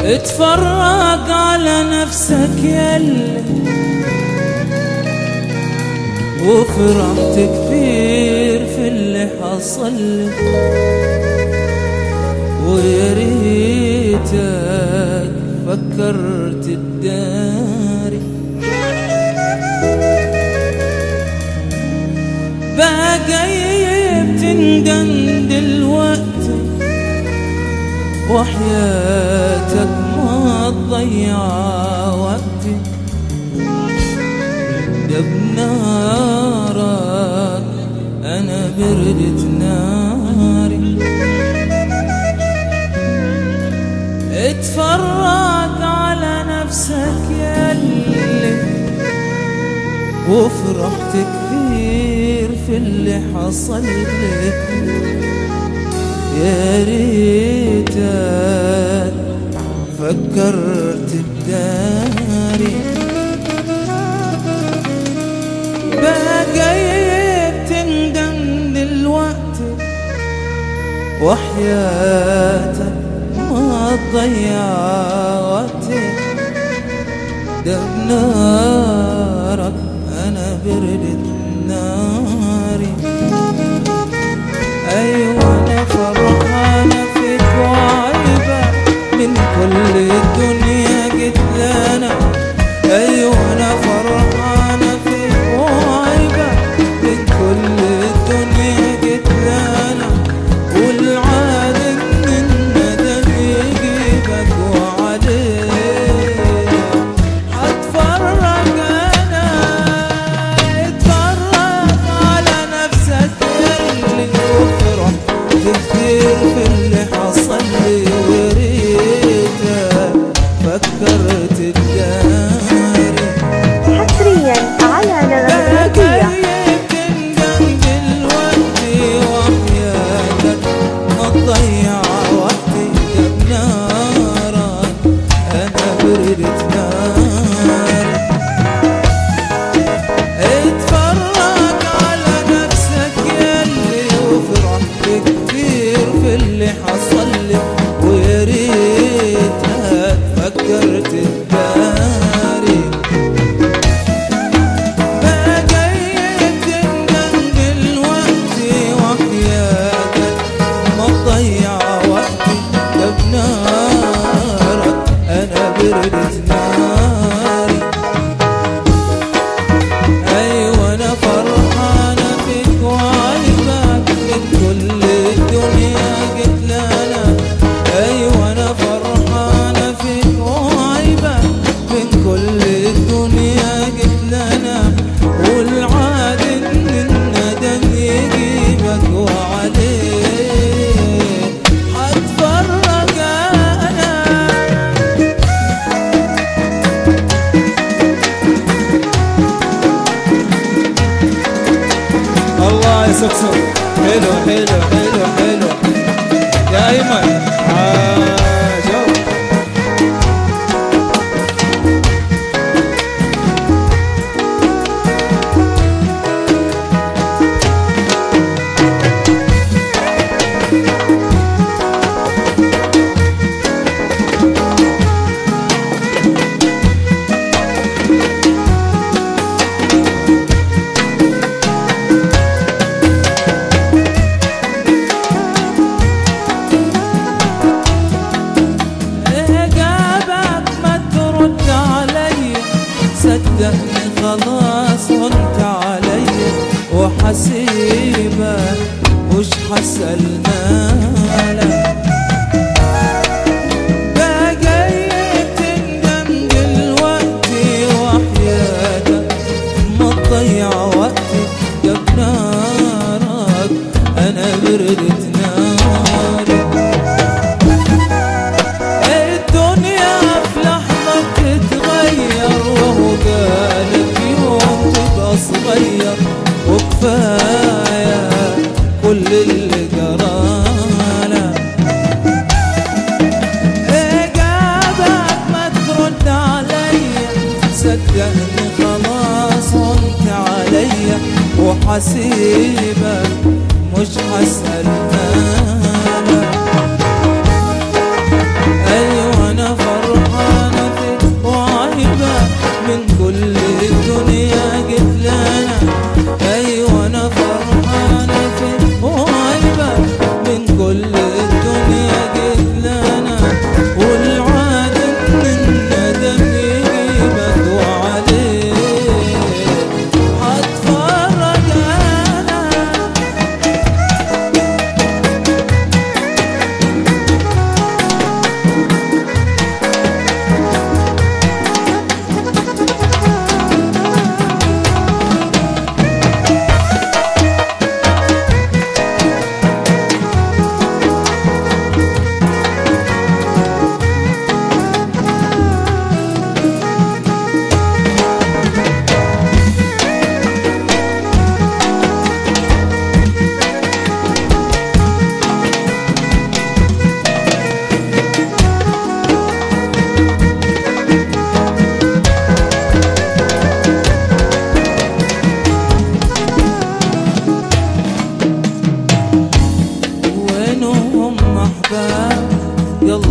اتفرج على نفسك يلا وفرحت كثير في اللي حصل لك ويا ريتك فكرت الداري بقى جاي بتندم دلوقتي وحياتك ما تضيع وقتي ده بنارك انا بردت ناري اتفرج على نفسك ياللي وفرحت كثير في اللي حصل لك يا ريتك فكرت بداري بقى جاي تندم دلوقتي وحياتك ما تضيع وقتي ده بنارك انا بردت ناري ايوه انا فرحانه فيك وعيبه من كل الدنيا جيت لنا ايوه انا فرحانه فيك وعيبه من كل الدنيا جيت لنا والعاد ان الندم يجيبك وعليك هتفرج انا اتفرج على نفسك اللي وفرح كتير في اللي حصل لي وريتك فكرت الداري حصريا على نغماتية تضيع وقتي ده بنارك انا بردت نار اتفرج على نفسك ياللي وفرحت كتير في اللي حصل لي ويا ريتك فكرت الداري بقى جاي تندم دلوقتي وحياتك ما تضيع وقتي ده بنارك انا بردت ناري ايوه انا فرحانه فيك وعيبك من كل الدنيا جيت لنا ايوه انا فرحانه فيك وعيبك من كل الدنيا جيت لنا والعاد ان الندم يجيبك وعليك هتفرج انا الله يا سكسو حلو حلو حلو حلو يا ايمن آه جو إجابك ما ترد علي صدقني خلاص وانت علي وحسيبك مش حسأل مالك بقى جاي تندم دلوقتي وحياتك ما تضيع وقتي ده بنارك انا بردت ناري الدنيا في لحظة تتغير وهو قالك يوم تبقى صغير وكفاية كل اللي جرانا إجابك ما ترد عليا صدقني خلاص وانت عليا وحسيبك مش هسأل مالك أيوة أنا فرحان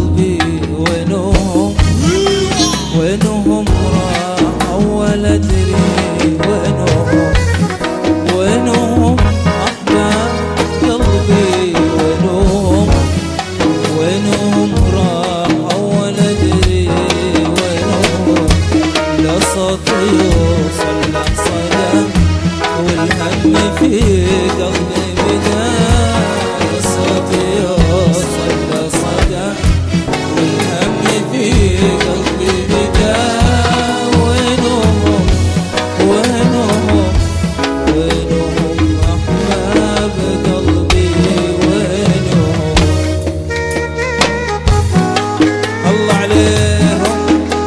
قلبي وينهم وينهم راحوا ولا ادري وينهم وينهم احباب قلبي وينهم وينهم راحوا ولا ادري وينهم لا صوت يوصل لا صدى والهم في قلبي بدا لا صوت يوصل لا صدى والهم في قلبي بدا وينهم وينهم وينهم احباب قلبي وينهم الله عليهم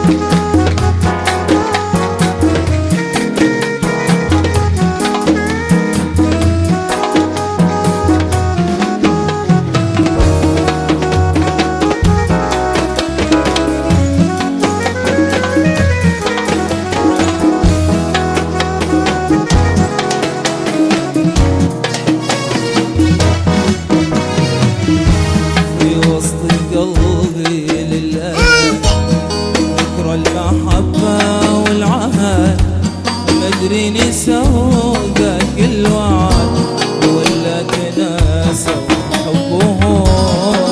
في وسط قلبي لله ذكرى المحبة والعهد ما ادري نسوا ذاك الوعد ولا تناسوا حبهم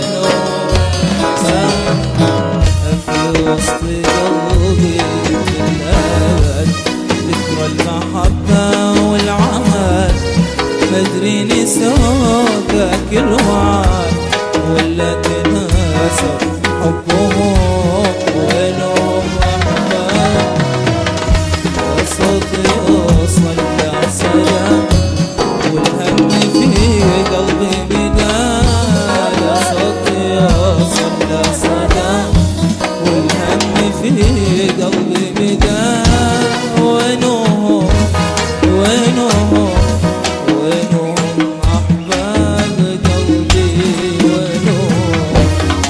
في وسط قلبي لله ذكرى المحبة والعهد ما ادري نسوا ذاك الوعد ولا تناسوا حبهم وينهم احباب صوتي اوصل يا سلام والهم في قلبي بدال صوتي اوصل يا سلام والهم في قلبي بدال وينهم وينهم وينهم احباب قلبي وينهم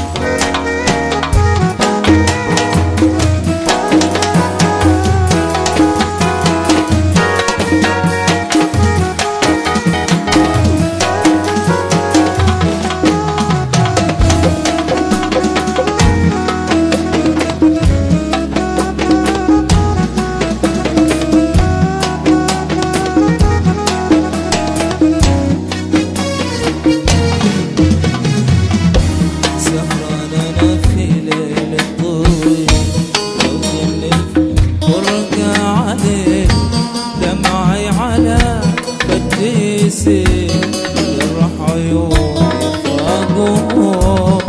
سهران انا في ليل الطويل قلبي الفرقة عليه دمعي على قديسي جرح عيوني فاقوم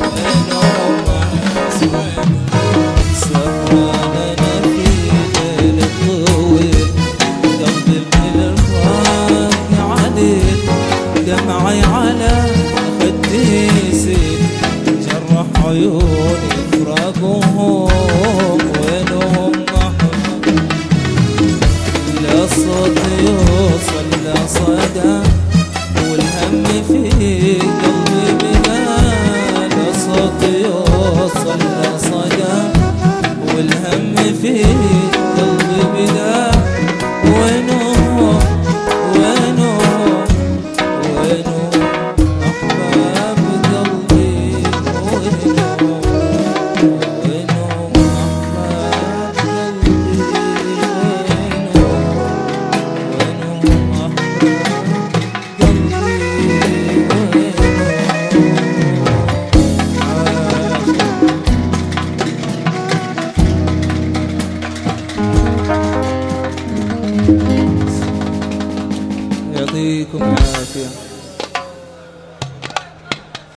سهران انا في ليل الطويل قلبي الفرقة عليه دمعي على خديسي جرح عيوني فراقهم وينهم محب لا صوت يوصل لا صدى والهم في قلبي بلا لا صوت يوصل لا صدى والهم في قلبي بلا وينهم وينهم وينهم أحباب قلبي وينهم وينهم أحباب قلبي وينهم وينهم أحباب قلبي وينهم يعطيكم العافية